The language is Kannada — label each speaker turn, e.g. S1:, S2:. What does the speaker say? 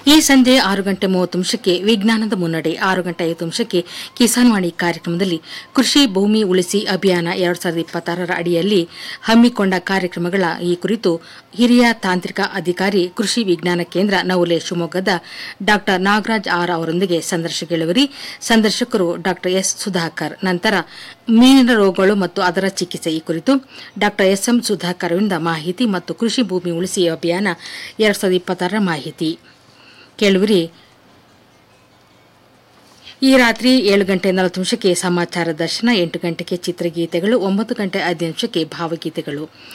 S1: ಈ ಸಂಜೆ ಆರು ಗಂಟೆ ಮೂವತ್ತು ನಿಮಿಷಕ್ಕೆ ವಿಜ್ಞಾನದ ಮುನ್ನಡೆ ಆರು ಗಂಟೆ ಐವತ್ತು ನಿಮಿಷಕ್ಕೆ ಕಿಸಾನ್ ವಾಣಿ ಕಾರ್ಯಕ್ರಮದಲ್ಲಿ ಕೃಷಿ ಭೂಮಿ ಉಳಿಸಿ ಅಭಿಯಾನ ಎರಡ್ ಸಾವಿರದ ಇಪ್ಪತ್ತಾರರ ಅಡಿಯಲ್ಲಿ ಹಮ್ಮಿಕೊಂಡ ಕಾರ್ಯಕ್ರಮಗಳ ಈ ಕುರಿತು ಹಿರಿಯ ತಾಂತ್ರಿಕ ಅಧಿಕಾರಿ ಕೃಷಿ ವಿಜ್ಞಾನ ಕೇಂದ್ರ ನವುಲೆ ಶಿವಮೊಗ್ಗದ ಡಾ ನಾಗರಾಜ್ ಆರ್ ಅವರೊಂದಿಗೆ ಸಂದರ್ಶನ ಕೇಳುವರಿ ಸಂದರ್ಶಕರು ಡಾ ಎಸ್ ಸುಧಾಕರ್ ನಂತರ ಮೀನಿನ ರೋಗಗಳು ಮತ್ತು ಅದರ ಚಿಕಿತ್ಸೆ ಈ ಕುರಿತು ಡಾ ಎಸ್ ಎಂ ಸುಧಾಕರ್ ಅವರಿಂದ ಮಾಹಿತಿ ಮತ್ತು ಕೃಷಿ ಭೂಮಿ ಉಳಿಸಿ ಅಭಿಯಾನ ಎರಡ್ ಸಾವಿರದ ಇಪ್ಪತ್ತಾರರ ಮಾಹಿತಿ ಕೇಳುವಿರಿ ಈ ರಾತ್ರಿ ಏಳು ಗಂಟೆ ನಲವತ್ತು ನಿಮಿಷಕ್ಕೆ ಸಮಾಚಾರ ದರ್ಶನ ಎಂಟು ಗಂಟೆಗೆ ಚಿತ್ರಗೀತೆಗಳು ಒಂಬತ್ತು ಗಂಟೆ ಐದು ನಿಮಿಷಕ್ಕೆ ಭಾವಗೀತೆಗಳು